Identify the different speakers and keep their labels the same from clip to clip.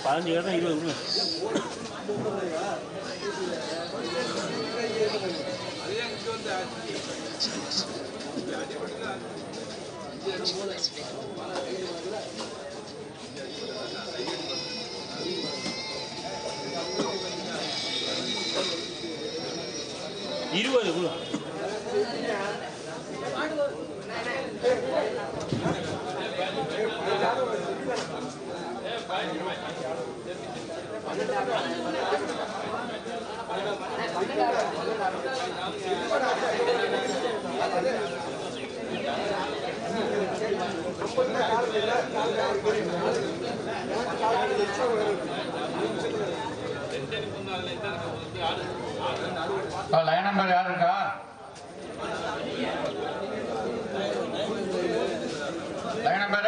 Speaker 1: பதினஞ்சு பேர் தான் இருபது கொடுங்க இருபது கொடு
Speaker 2: லைன் நம்பர் யார் இருக்கா லைன் நம்பர்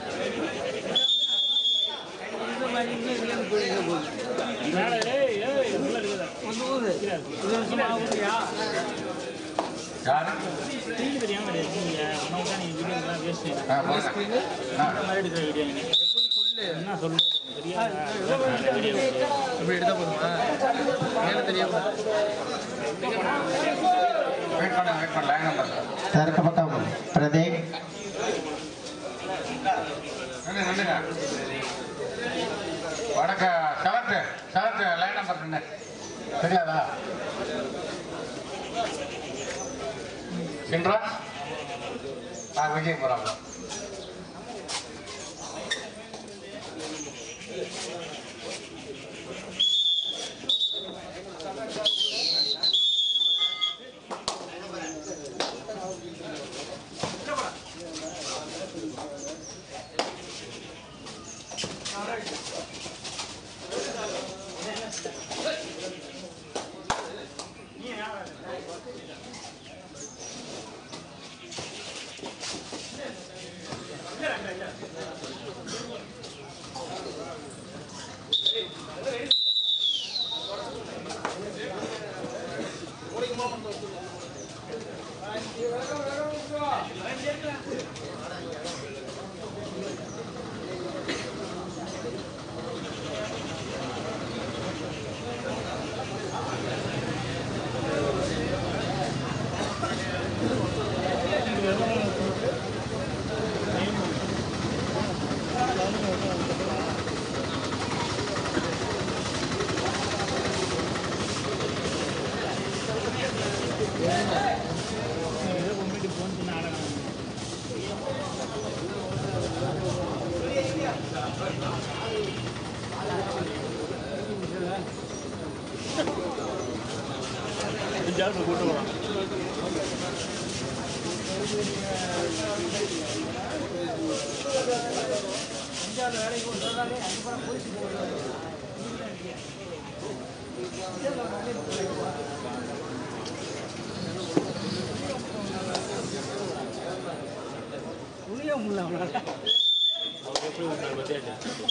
Speaker 1: மேலே ஏய் ஏய் உள்ள இருக்குதா
Speaker 2: யாரு
Speaker 1: ஸ்க்ரீன் தெரியாம கிடையாது நீங்க உனக்கு தான் நீங்க வீடியோ எல்லாம் வேஸ்ட்
Speaker 2: ஆ, போங்க. ஆ,
Speaker 1: இந்த மாதிரி எடுக்கிற வீடியோ நீங்க என்ன சொல்றது உனக்கு தெரியாதா வீடியோ
Speaker 3: இப்படி எடுத்தா போதுமா மேலே தெரியாம
Speaker 2: வெயிட் பண்ணுங்க வெயிட் பண்ண லைன் நம்பர்
Speaker 4: தெற்கு பக்கம் பிரதீப்
Speaker 2: நின்று நின்றுங்க வடக்க செவத்து செவத்து லைன் நம்பர் நின்று தெரியாதா சின்ரா ஆ விஜய் போகிறாங்க
Speaker 1: ஏதோ கொண்டுட்டு போன் பண்ண ஆடணும் ஜாலியாக கூட்டு போகலாம் அவர் எப்படி ஒரு நாள் பத்தியாச்சு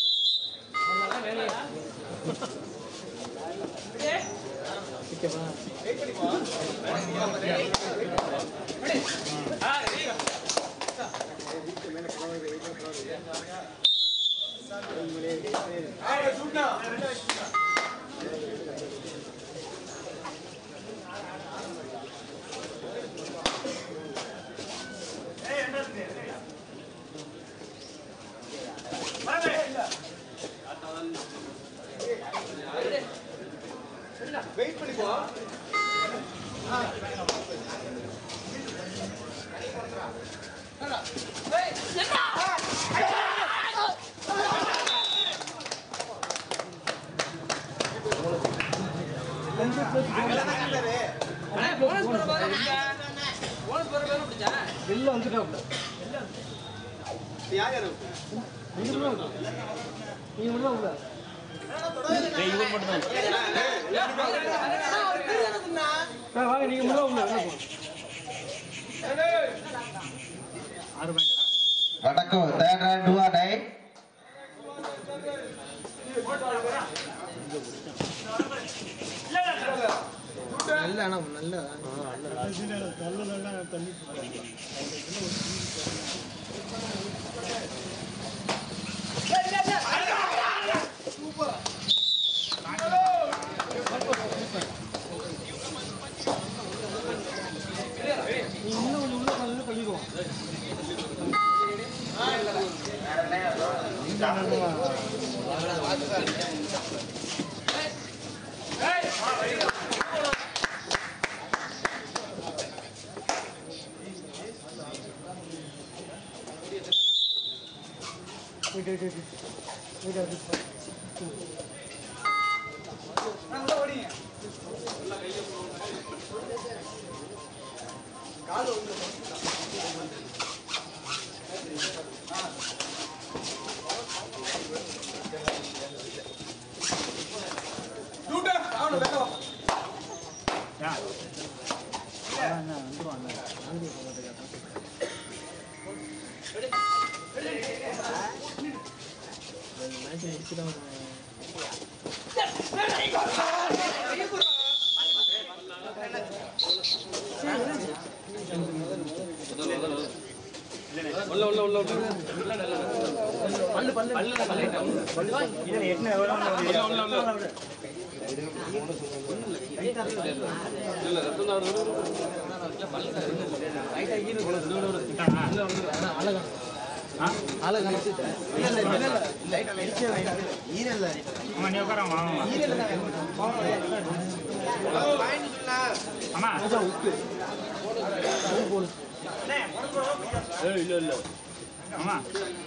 Speaker 3: வெளில வந்துட்டாப்ல நீ உள்ள உள்ள
Speaker 1: டேய், இவர் மட்டும் தான்
Speaker 3: வாங்க நீங்க உள்ள உள்ள உள்ள போ.
Speaker 1: ஆறு பாயிண்டா
Speaker 4: வடக்கு third run two or tie
Speaker 3: நல்ல ஆனா நல்ல
Speaker 1: இதுல எட்டு எவ்வளோ ஆமா நீ உட்கார வாங்க ஆமா ஆமா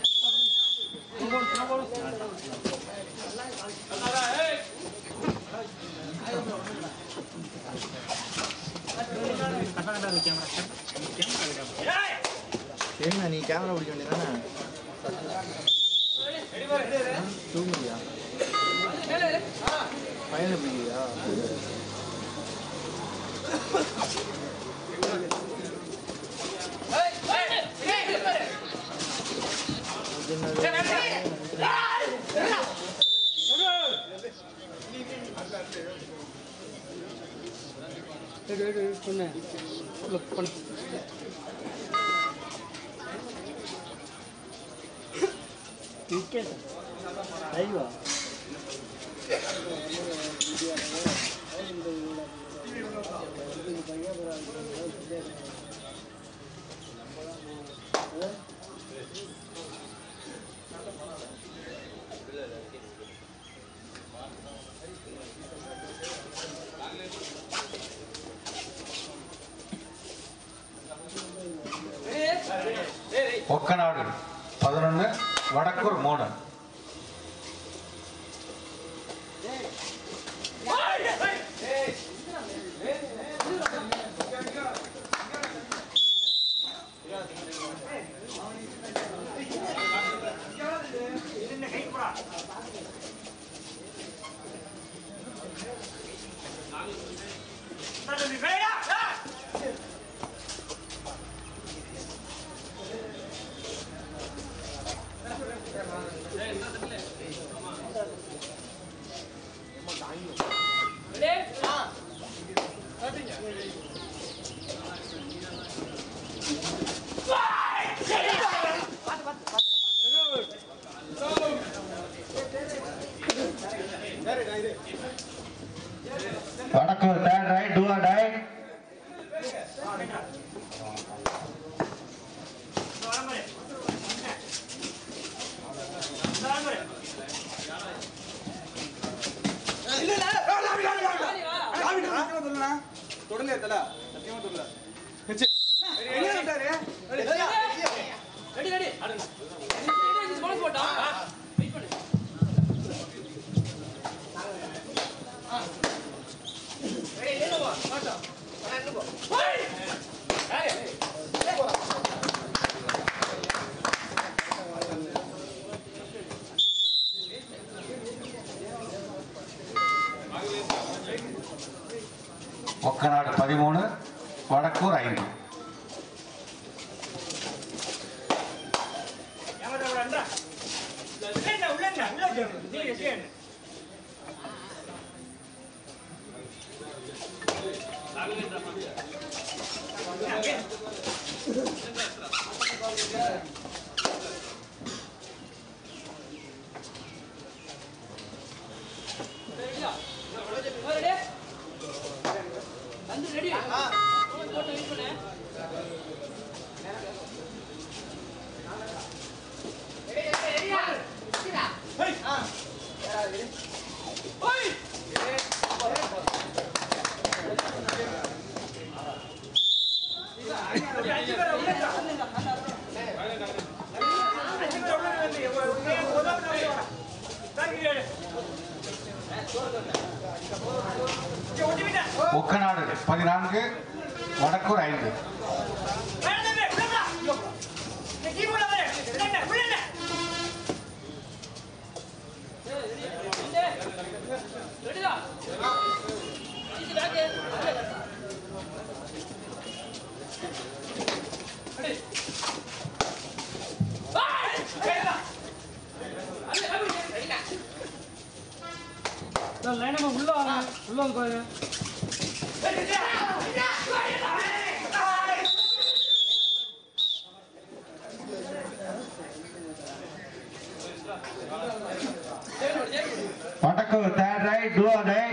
Speaker 1: கரெக்டாக இருக்கு கேமரா கேமரா இருக்கா
Speaker 3: என்ன நீ கேமரா பிடிக்க வேண்டியதானே தூங்குறியா பையனை பிடிக்கிறியா
Speaker 2: ஒக்கநாடு பதினொன்று வடக்கூர் மூணு
Speaker 4: Vadakkur third right two or tie
Speaker 2: Okkanadu பதிமூணு வடக்கூர் ஐந்து ஒக்கநாடு பதினான்கு வடக்கூர் ஐந்து
Speaker 1: உள்ள வாங்க உள்ள வந்து பாருங்க
Speaker 4: Vadakkur third right two or tie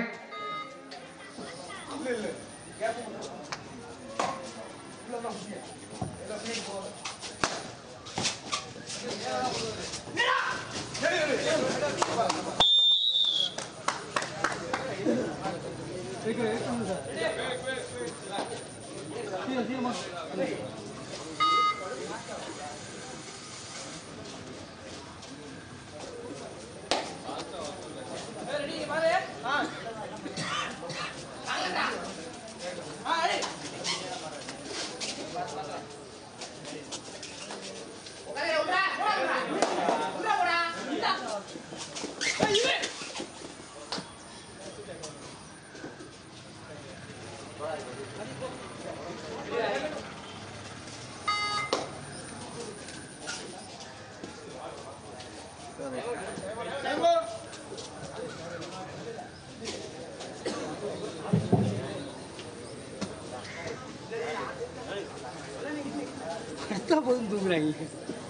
Speaker 1: போதும் தூங்குறாங்க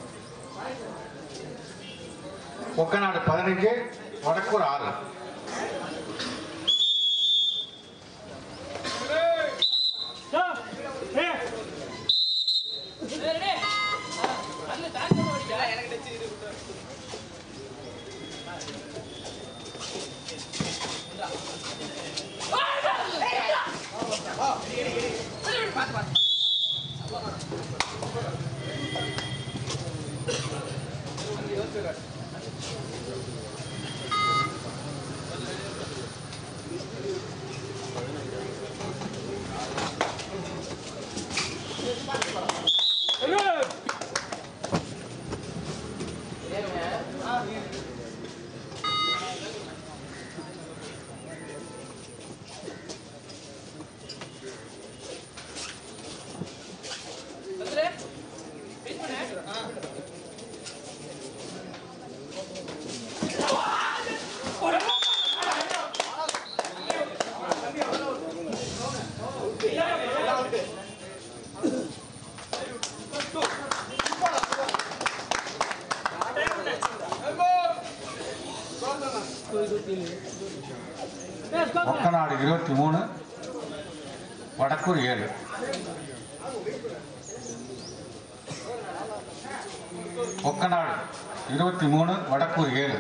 Speaker 2: ஒக்கநாடு பதினஞ்சு வடக்கூர் ஆறு ஒக்கநாடு இருபத்தி மூணு வடக்கூர் ஏழு ஒக்கநாடு இருபத்தி மூணு வடக்கூர் ஏழு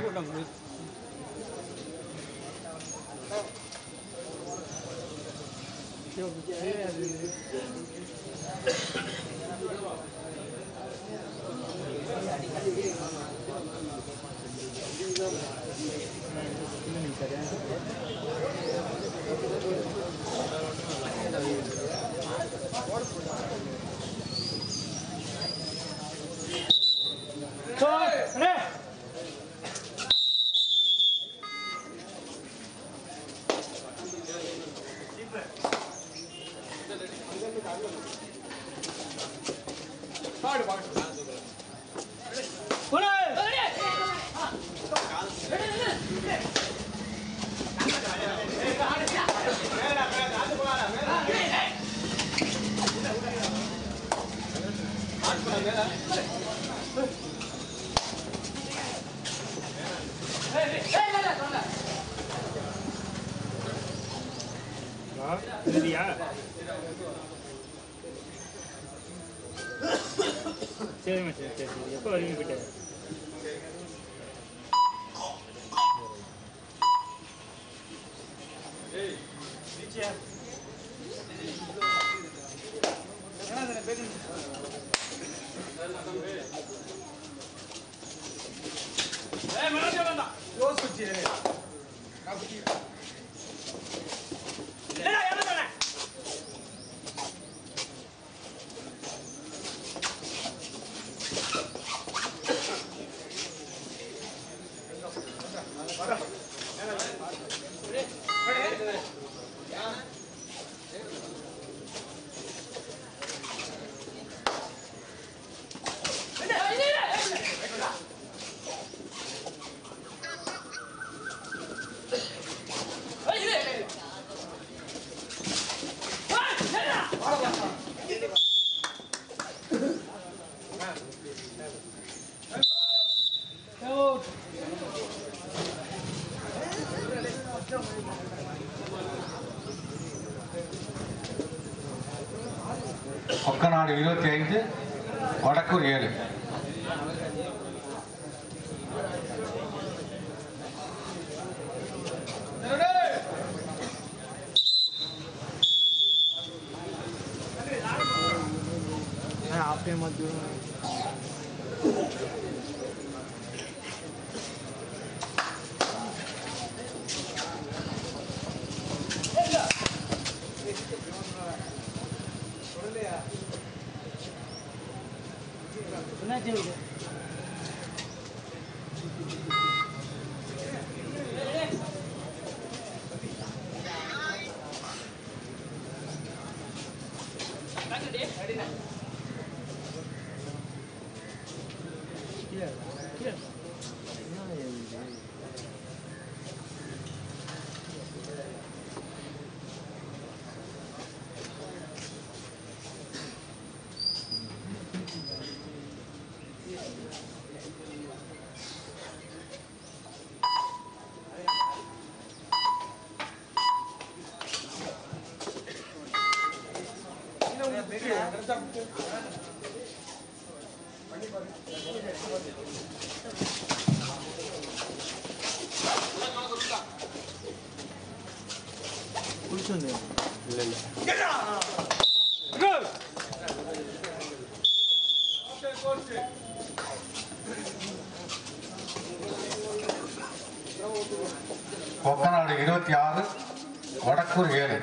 Speaker 1: சரியா சரிம்மா சரி சரி சரி எப்போ வரீங்க போயிட்டு
Speaker 2: ஒக்கநாடு இருபத்தி ஐந்து வடக்கூர் ஏழு
Speaker 3: हाफ टाइम मत दो కూర్చోండి
Speaker 2: ஒக்கநாடு இருபத்தி ஆறு வடக்கூர் ஏழு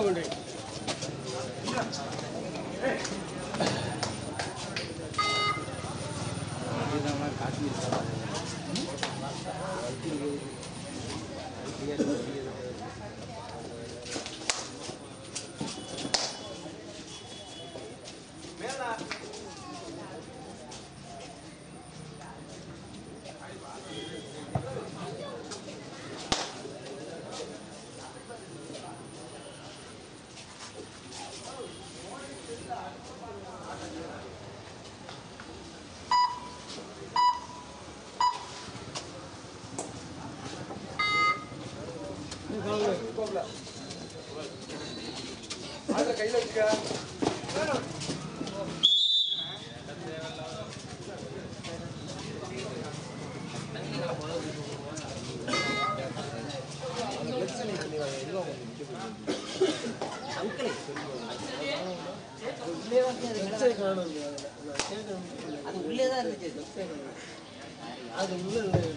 Speaker 5: அது உள்ளே தான் இருந்துச்சு அது உள்ள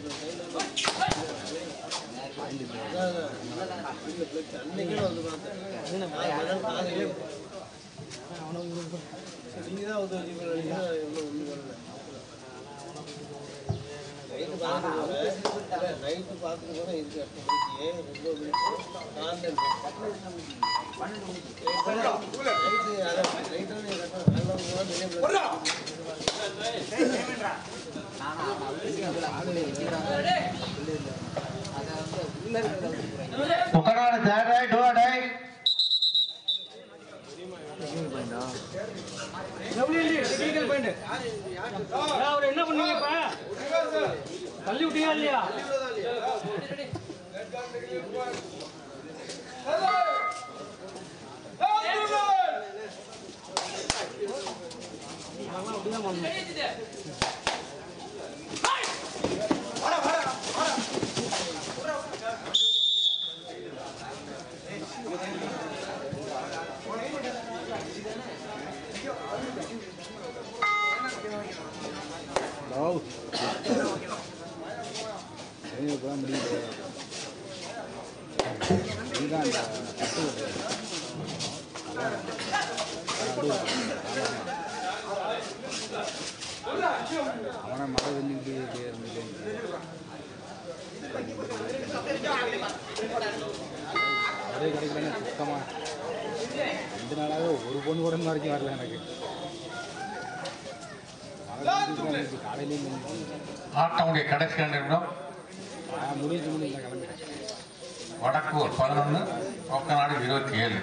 Speaker 5: அன்னைக்கே வந்து பார்த்தேன் காலையிலே நீங்க தான் வந்து வச்சுக்கணும் ஒன்றும் பண்ணல நைட்டு பார்த்துட்டு நைட்டு பார்த்துட்டு கூட இருக்கு எட்டு மணிக்கு ஒன்பது மணிக்கு காலையில் நைட்டு நைட்டு நல்ல வெளியே
Speaker 4: Ukarada third right, do a right.
Speaker 1: அவர் என்ன பண்ணீங்க இப்ப தள்ளி விட்டீங்களா இல்லையா
Speaker 6: அவனை மழை வந்துக்கிட்டு இருந்தது அதே கிடைக்கலன்னு சுத்தமா ரெண்டு நாளாவே ஒரு பொண்ணு கூட இன்ன வரைக்கும் வரல எனக்கு மழை வந்துக்கிட்டு காலையிலேயும் வந்துச்சு.
Speaker 2: ஆட்டமுடைய கடைசி ரெண்டு நிமிடம்
Speaker 6: நான் முடிஞ்சு முடியல கிளம்பிட்டேன்
Speaker 2: வடக்கூர் பதினொன்று ஒக்கநாடு இருபத்தி ஏழு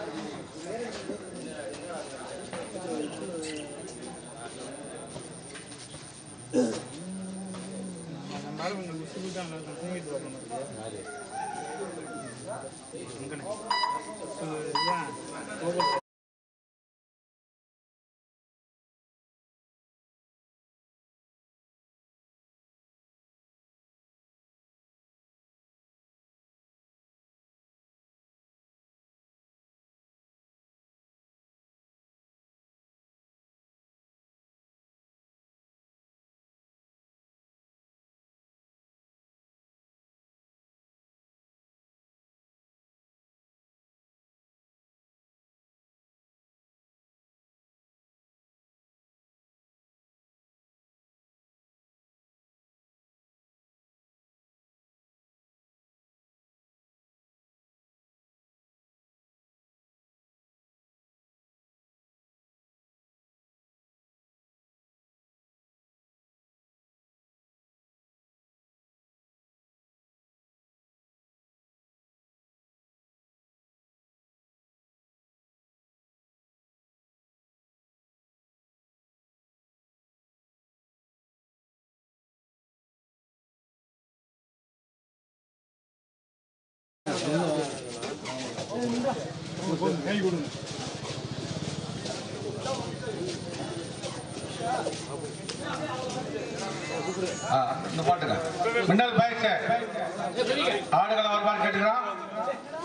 Speaker 3: நம்மளால கொஞ்சம் விசிபிலிட்டி நல்லா இருக்கும் தூங்கிட்டு பார்க்கணும்
Speaker 6: யாரு
Speaker 3: இதுதான்
Speaker 2: ஆ, இந்த பாட்டுங்க மின்னல் பைக் ஆடுகளை வருமானு கேட்டுக்கிறான்